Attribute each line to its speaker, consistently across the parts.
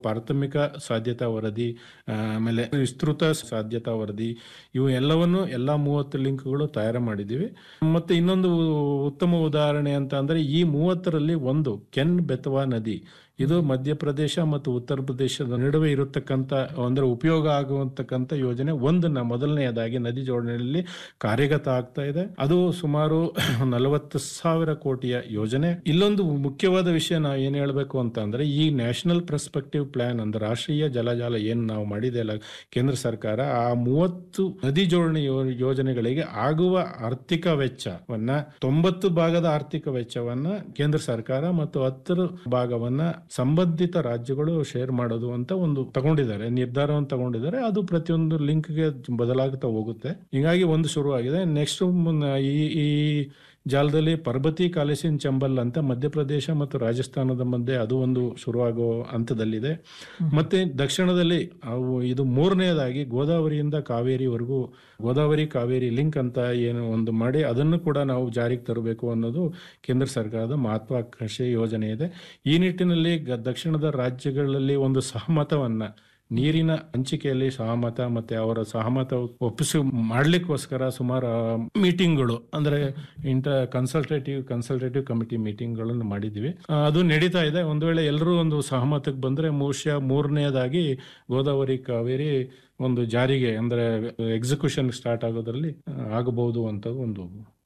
Speaker 1: ಪ್ರಾಥಮಿಕ ಸಾಧ್ಯತಾ ವರದಿ ಆ, ಆಮೇಲೆ ವಿಸ್ತೃತ ಸಾಧ್ಯತಾ ವರದಿ ಇವು ಎಲ್ಲವನ್ನು ಎಲ್ಲ ಮೂವತ್ತು ಲಿಂಕ್ಗಳು ತಯಾರು ಮಾಡಿದ್ದೀವಿ ಮತ್ತೆ ಇನ್ನೊಂದು ಉತ್ತಮ ಉದಾಹರಣೆ ಅಂತ ಅಂದ್ರೆ ಈ ಮೂವತ್ತರಲ್ಲಿ ಒಂದು ಕೆನ್ ಬೆತವಾ ನದಿ ಇದು ಮಧ್ಯಪ್ರದೇಶ ಮತ್ತು ಉತ್ತರ ಪ್ರದೇಶದ ನಡುವೆ ಇರತಕ್ಕಂಥ ಅಂದ್ರೆ ಉಪಯೋಗ ಆಗುವಂತಕ್ಕಂಥ ಯೋಜನೆ ಒಂದನ್ನ ಮೊದಲನೆಯದಾಗಿ ನದಿ ಜೋಡಣೆಯಲ್ಲಿ ಕಾರ್ಯಗತ ಆಗ್ತಾ ಇದೆ ಅದು ಸುಮಾರು ನಲವತ್ತು ಸಾವಿರ ಕೋಟಿಯ ಯೋಜನೆ ಇಲ್ಲೊಂದು ಮುಖ್ಯವಾದ ವಿಷಯ ನಾವು ಏನ್ ಹೇಳ್ಬೇಕು ಅಂತ ಅಂದ್ರೆ ಈ ನ್ಯಾಷನಲ್ ಪರ್ಸ್ಪೆಕ್ಟಿವ್ ಪ್ಲಾನ್ ಅಂದ್ರೆ ರಾಷ್ಟ್ರೀಯ ಜಲಜಾಲ ಏನ್ ನಾವು ಮಾಡಿದೆಯಲ್ಲ ಕೇಂದ್ರ ಸರ್ಕಾರ ಆ ಮೂವತ್ತು ನದಿ ಜೋಡಣೆ ಯೋ- ಯೋಜನೆಗಳಿಗೆ ಆಗುವ ಆರ್ಥಿಕ ವೆಚ್ಚವನ್ನ ತೊಂಬತ್ತು ಭಾಗದ ಆರ್ಥಿಕ ವೆಚ್ಚವನ್ನ ಕೇಂದ್ರ ಸರ್ಕಾರ ಮತ್ತು ಹತ್ತರ ಭಾಗವನ್ನ ಸಂಬಂಧಿತ ರಾಜ್ಯಗಳು ಶೇರ್ ಮಾಡೋದು ಅಂತ ಒಂದು ತಗೊಂಡಿದ್ದಾರೆ ನಿರ್ಧಾರವನ್ನು ತಗೊಂಡಿದ್ದಾರೆ ಅದು ಪ್ರತಿಯೊಂದು ಲಿಂಕ್ಗೆ ಬದಲಾಗ್ತಾ ಹೋಗುತ್ತೆ ಹೀಗಾಗಿ ಒಂದು ಶುರುವಾಗಿದೆ ನೆಕ್ಸ್ಟ್ ಈ ಈ ಜಾಲದಲ್ಲಿ ಪರ್ಬತಿ ಕಾಲೇಸಿನ್ ಚಂಬಲ್ ಅಂತ ಮಧ್ಯಪ್ರದೇಶ ಮತ್ತು ರಾಜಸ್ಥಾನದ ಮಧ್ಯೆ ಅದು ಒಂದು ಶುರುವಾಗೋ ಹಂತದಲ್ಲಿದೆ ಮತ್ತೆ ದಕ್ಷಿಣದಲ್ಲಿ ಅವು ಇದು ಮೂರನೆಯದಾಗಿ ಗೋದಾವರಿಯಿಂದ ಕಾವೇರಿವರೆಗೂ ಗೋದಾವರಿ ಕಾವೇರಿ ಲಿಂಕ್ ಅಂತ ಏನು ಒಂದು ಮಾಡಿ ಅದನ್ನು ಕೂಡ ನಾವು ಜಾರಿಗೆ ತರಬೇಕು ಅನ್ನೋದು ಕೇಂದ್ರ ಸರ್ಕಾರದ ಮಹತ್ವಾಕಾಂಕ್ಷೆ ಯೋಜನೆ ಇದೆ ಈ ನಿಟ್ಟಿನಲ್ಲಿ ಗ- ದಕ್ಷಿಣದ ರಾಜ್ಯಗಳಲ್ಲಿ ಒಂದು ಸಹಮತವನ್ನ ನೀರಿನ ಹಂಚಿಕೆಯಲ್ಲಿ ಸಹಮತ ಮತ್ತೆ ಅವರ ಸಹಮತ ಒಪ್ಪಿಸಿ ಮಾಡ್ಲಿಕ್ಕೋಸ್ಕರ ಸುಮಾರು ಮೀಟಿಂಗ್ಗಳು ಅಂದ್ರೆ ಇಂಟ ಕನ್ಸಲ್ಟೇಟಿವ್ ಕನ್ಸಲ್ಟೇಟಿವ್ ಕಮಿಟಿ ಮೀಟಿಂಗ್ಗಳನ್ನು ಮಾಡಿದ್ವಿ ಆ, ಅದು ನಡೀತಾ ಇದೆ ಒಂದು ವೇಳೆ ಎಲ್ಲರೂ ಒಂದು ಸಹಮತಕ್ಕೆ ಬಂದ್ರೆ ಬಹುಶಃ ಮೂರನೆಯದಾಗಿ ಗೋದಾವರಿ ಕಾವೇರಿ ಒಂದು ಜಾರಿಗೆ ಅಂದ್ರೆ ಎಕ್ಸಿಕ್ಯೂಷನ್ ಸ್ಟಾರ್ಟ್ ಆಗೋದ್ರಲ್ಲಿ ಆ, ಆಗಬಹುದು ಅಂತ ಒಂದು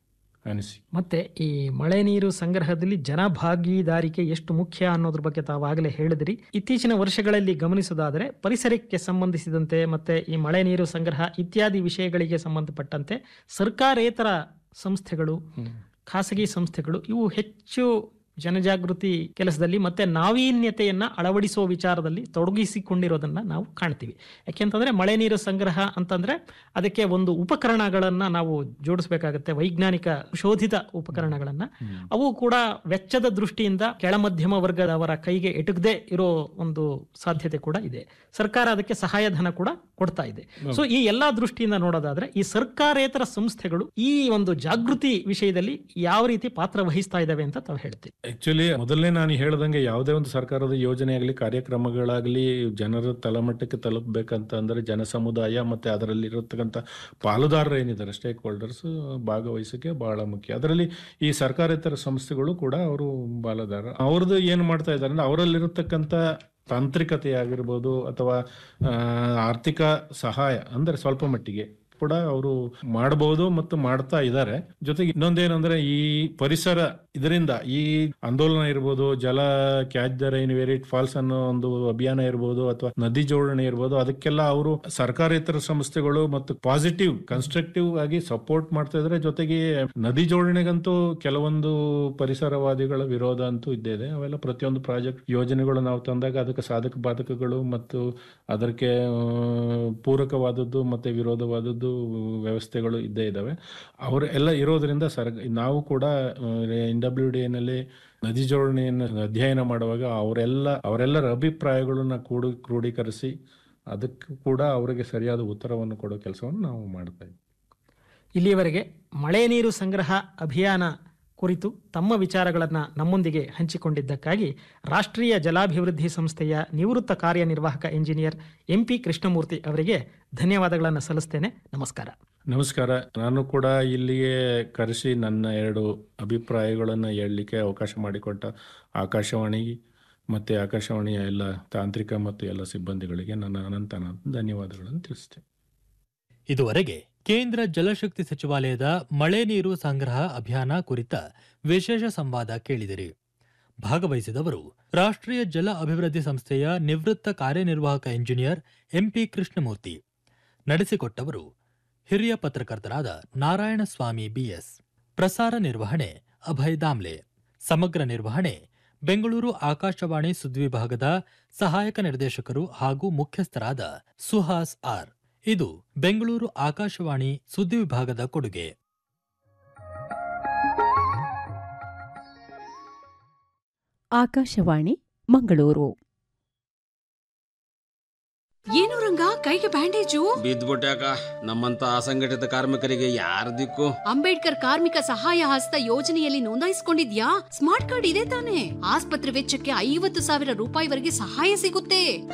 Speaker 1: ಅನಿಸಿ
Speaker 2: ಮತ್ತೆ ಈ ಮಳೆ ನೀರು ಸಂಗ್ರಹದಲ್ಲಿ ಜನಭಾಗೀದಾರಿಕೆ ಎಷ್ಟು ಮುಖ್ಯ ಅನ್ನೋದ್ರ ಬಗ್ಗೆ ತಾವಾಗಲೇ ಹೇಳಿದ್ರಿ ಇತ್ತೀಚಿನ ವರ್ಷಗಳಲ್ಲಿ ಗಮನಿಸೋದಾದರೆ ಪರಿಸರಕ್ಕೆ ಸಂಬಂಧಿಸಿದಂತೆ ಮತ್ತೆ ಈ ಮಳೆ ನೀರು ಸಂಗ್ರಹ ಇತ್ಯಾದಿ ವಿಷಯಗಳಿಗೆ ಸಂಬಂಧಪಟ್ಟಂತೆ ಸರ್ಕಾರೇತರ ಸಂಸ್ಥೆಗಳು ಖಾಸಗಿ ಸಂಸ್ಥೆಗಳು ಇವು ಹೆಚ್ಚು ಜನಜಾಗೃತಿ ಕೆಲಸದಲ್ಲಿ ಮತ್ತೆ ನಾವೀನ್ಯತೆಯನ್ನ ಅಳವಡಿಸುವ ವಿಚಾರದಲ್ಲಿ ತೊಡಗಿಸಿಕೊಂಡಿರೋದನ್ನ ನಾವು ಕಾಣ್ತೀವಿ ಯಾಕೆಂತಂದ್ರೆ ಮಳೆ ನೀರು ಸಂಗ್ರಹ ಅಂತಂದ್ರೆ ಅದಕ್ಕೆ ಒಂದು ಉಪಕರಣಗಳನ್ನ ನಾವು ಜೋಡಿಸಬೇಕಾಗತ್ತೆ ವೈಜ್ಞಾನಿಕ ಶೋಧಿತ ಉಪಕರಣಗಳನ್ನ ಅವು ಕೂಡ ವೆಚ್ಚದ ದೃಷ್ಟಿಯಿಂದ ಕೆಳಮಧ್ಯಮ ವರ್ಗದವರ ಕೈಗೆ ಎಟುಕದೆ ಇರೋ ಒಂದು ಸಾಧ್ಯತೆ ಕೂಡ ಇದೆ ಸರ್ಕಾರ ಅದಕ್ಕೆ ಸಹಾಯಧನ ಕೂಡ ಕೊಡ್ತಾ ಇದೆ ಸೊ ಈ ಎಲ್ಲಾ ದೃಷ್ಟಿಯಿಂದ ನೋಡೋದಾದ್ರೆ ಈ ಸರ್ಕಾರೇತರ ಸಂಸ್ಥೆಗಳು ಈ ಒಂದು ಜಾಗೃತಿ ವಿಷಯದಲ್ಲಿ ಯಾವ ರೀತಿ ಪಾತ್ರ ವಹಿಸ್ತಾ ಇದಾವೆ ಅಂತ ತಾವು ಹೇಳ್ತೀವಿ
Speaker 1: ಆಕ್ಚುಲಿ ಮೊದಲನೇ ನಾನು ಹೇಳ್ದಂಗೆ ಯಾವುದೇ ಒಂದು ಸರ್ಕಾರದ ಯೋಜನೆ ಆಗಲಿ ಕಾರ್ಯಕ್ರಮಗಳಾಗಲಿ ಜನರ ತಳಮಟ್ಟಕ್ಕೆ ತಲುಪಬೇಕಂತ ಅಂದ್ರೆ ಜನ ಸಮುದಾಯ ಮತ್ತೆ ಅದರಲ್ಲಿ ಇರತಕ್ಕಂಥ ಪಾಲುದಾರರು ಏನಿದ್ದಾರೆ ಸ್ಟೇಕ್ ಹೋಲ್ಡರ್ಸ್ ಭಾಗವಹಿಸಕ್ಕೆ ಬಹಳ ಮುಖ್ಯ ಅದರಲ್ಲಿ ಈ ಸರ್ಕಾರೇತರ ಸಂಸ್ಥೆಗಳು ಕೂಡ ಅವರು ಪಾಲುದಾರ ಅವ್ರದ್ದು ಏನು ಮಾಡ್ತಾ ಇದ್ದಾರೆ ಅಂದ್ರೆ ಅವರಲ್ಲಿರತಕ್ಕಂಥ ತಾಂತ್ರಿಕತೆ ಆಗಿರ್ಬೋದು ಅಥವಾ ಆ, ಆರ್ಥಿಕ ಸಹಾಯ ಅಂದ್ರೆ ಸ್ವಲ್ಪ ಮಟ್ಟಿಗೆ ಕೂಡ ಅವರು ಮಾಡಬಹುದು ಮತ್ತು ಮಾಡ್ತಾ ಇದ್ದಾರೆ ಜೊತೆಗೆ ಇನ್ನೊಂದೇನಂದ್ರೆ ಈ ಪರಿಸರ ಇದರಿಂದ ಈ ಆಂದೋಲನ ಇರ್ಬೋದು ಜಲ catch the rain where it falls ಅನ್ನೋ ಒಂದು ಅಭಿಯಾನ ಇರ್ಬೋದು ಅಥವಾ ನದಿ ಜೋಡಣೆ ಇರ್ಬೋದು ಅದಕ್ಕೆಲ್ಲ ಅವರು ಸರ್ಕಾರೇತರ ಸಂಸ್ಥೆಗಳು ಮತ್ತು ಪಾಸಿಟಿವ್ ಕನ್ಸ್ಟ್ರಕ್ಟಿವ್ ಆಗಿ ಸಪೋರ್ಟ್ ಮಾಡ್ತಾ ಇದ್ದಾರೆ ಜೊತೆಗೆ ನದಿ ಜೋಡಣೆಗಂತೂ ಕೆಲವೊಂದು ಪರಿಸರವಾದಿಗಳ ವಿರೋಧ ಅಂತೂ ಇದ್ದೇ ಇದೆ ಅವೆಲ್ಲ ಪ್ರತಿಯೊಂದು ಪ್ರಾಜೆಕ್ಟ್ ಯೋಜನೆಗಳು ನಾವು ತಂದಾಗ ಅದಕ್ಕೆ ಸಾಧಕ ಬಾಧಕಗಳು ಮತ್ತು ಅದಕ್ಕೆ ಆ, ಪೂರಕವಾದದ್ದು ಮತ್ತೆ ವಿರೋಧವಾದದ್ದು ವ್ಯವಸ್ಥೆಗಳು ಇದ್ದೇ ಇದ್ದಾವೆ ಅವರು ಎಲ್ಲ ಇರೋದ್ರಿಂದ ಸರ್ ನಾವು ಕೂಡ ಎನ್ ಡಬ್ಲ್ಯೂ ಡಿ ನಲ್ಲಿ ನದಿ ಜೋಡಣೆಯನ್ನು ಅಧ್ಯಯನ ಮಾಡುವಾಗ ಅವರೆಲ್ಲ ಅವರೆಲ್ಲರ ಅಭಿಪ್ರಾಯಗಳನ್ನ ಕೂಡಿ ಕ್ರೋಢೀಕರಿಸಿ ಅದಕ್ಕೂ ಕೂಡ ಅವರಿಗೆ ಸರಿಯಾದ ಉತ್ತರವನ್ನು ಕೊಡೋ ಕೆಲಸವನ್ನು ನಾವು ಮಾಡ್ತಾ ಇದ್ದೀವಿ
Speaker 2: ಇಲ್ಲಿಯವರೆಗೆ ಮಳೆ ನೀರು ಸಂಗ್ರಹ ಅಭಿಯಾನ ಕುರಿತು ತಮ್ಮ ವಿಚಾರಗಳನ್ನು ನಮ್ಮೊಂದಿಗೆ ಹಂಚಿಕೊಂಡಿದ್ದಕ್ಕಾಗಿ ರಾಷ್ಟ್ರೀಯ ಜಲಾಭಿವೃದ್ಧಿ ಸಂಸ್ಥೆಯ ನಿವೃತ್ತ ಕಾರ್ಯನಿರ್ವಾಹಕ ಇಂಜಿನಿಯರ್ ಎಂ ಪಿ ಕೃಷ್ಣಮೂರ್ತಿ ಅವರಿಗೆ ಧನ್ಯವಾದಗಳನ್ನು ಸಲ್ಲಿಸ್ತೇನೆ ನಮಸ್ಕಾರ
Speaker 1: ನಮಸ್ಕಾರ ನಾನು ಕೂಡ ಇಲ್ಲಿಗೆ ಕರೆಸಿ ನನ್ನ ಎರಡು ಅಭಿಪ್ರಾಯಗಳನ್ನು ಹೇಳಲಿಕ್ಕೆ ಅವಕಾಶ ಮಾಡಿಕೊಟ್ಟ ಆಕಾಶವಾಣಿಗೆ ಮತ್ತು ಆಕಾಶವಾಣಿಯ ಎಲ್ಲ ತಾಂತ್ರಿಕ ಮತ್ತು ಎಲ್ಲ ಸಿಬ್ಬಂದಿಗಳಿಗೆ ನನ್ನ ಅನಂತ ಅನಂತ ಧನ್ಯವಾದಗಳನ್ನು ತಿಳಿಸ್ತೇನೆ
Speaker 3: ಇದುವರೆಗೆ ಕೇಂದ್ರ ಜಲಶಕ್ತಿ ಸಚಿವಾಲಯದ ಮಳೆ ನೀರು ಸಂಗ್ರಹ ಅಭಿಯಾನ ಕುರಿತ ವಿಶೇಷ ಸಂವಾದ ಕೇಳಿದಿರಿ ಭಾಗವಹಿಸಿದವರು ರಾಷ್ಟ್ರೀಯ ಜಲ ಅಭಿವೃದ್ಧಿ ಸಂಸ್ಥೆಯ ನಿವೃತ್ತ ಕಾರ್ಯನಿರ್ವಾಹಕ ಇಂಜಿನಿಯರ್ ಎಂಪಿ ಕೃಷ್ಣಮೂರ್ತಿ ನಡೆಸಿಕೊಟ್ಟವರು ಹಿರಿಯ ಪತ್ರಕರ್ತರಾದ ನಾರಾಯಣಸ್ವಾಮಿ ಬಿಎಸ್ ಪ್ರಸಾರ ನಿರ್ವಹಣೆ ಅಭಯ್ ದಾಮ್ಲೆ ಸಮಗ್ರ ನಿರ್ವಹಣೆ ಬೆಂಗಳೂರು ಆಕಾಶವಾಣಿ ಸುದ್ವಿಭಾಗದ ಸಹಾಯಕ ನಿರ್ದೇಶಕರು ಹಾಗೂ ಮುಖ್ಯಸ್ಥರಾದ ಸುಹಾಸ್ ಆರ್ ಇದು ಬೆಂಗಳೂರು ಆಕಾಶವಾಣಿ ಸುದ್ದಿ ವಿಭಾಗದ ಕೊಡುಗೆ
Speaker 4: ಆಕಾಶವಾಣಿ ಮಂಗಳೂರು ಏನು ರಂಗ ಕೈಗೆ ಬ್ಯಾಂಡೇಜು
Speaker 5: ಬಿದ್ದ್ಬಿಟ್ಯಾಕ ನಮ್ಮಂತ ಅಸಂಘಟಿತ ಕಾರ್ಮಿಕರಿಗೆ ಯಾರ ದಿಕ್ಕು
Speaker 4: ಅಂಬೇಡ್ಕರ್ ಕಾರ್ಮಿಕ ಸಹಾಯ ಹಸ್ತ ಯೋಜನೆಯಲ್ಲಿ ನೋಂದಾಯಿಸಿಕೊಂಡಿದ್ಯಾ ಸ್ಮಾರ್ಟ್ ಕಾರ್ಡ್ ಇದೆ ತಾನೆ ಆಸ್ಪತ್ರೆ ವೆಚ್ಚಕ್ಕೆ ಐವತ್ತು ಸಾವಿರ ರೂಪಾಯಿವರೆಗೆ ಸಹಾಯ ಸಿಗುತ್ತೆ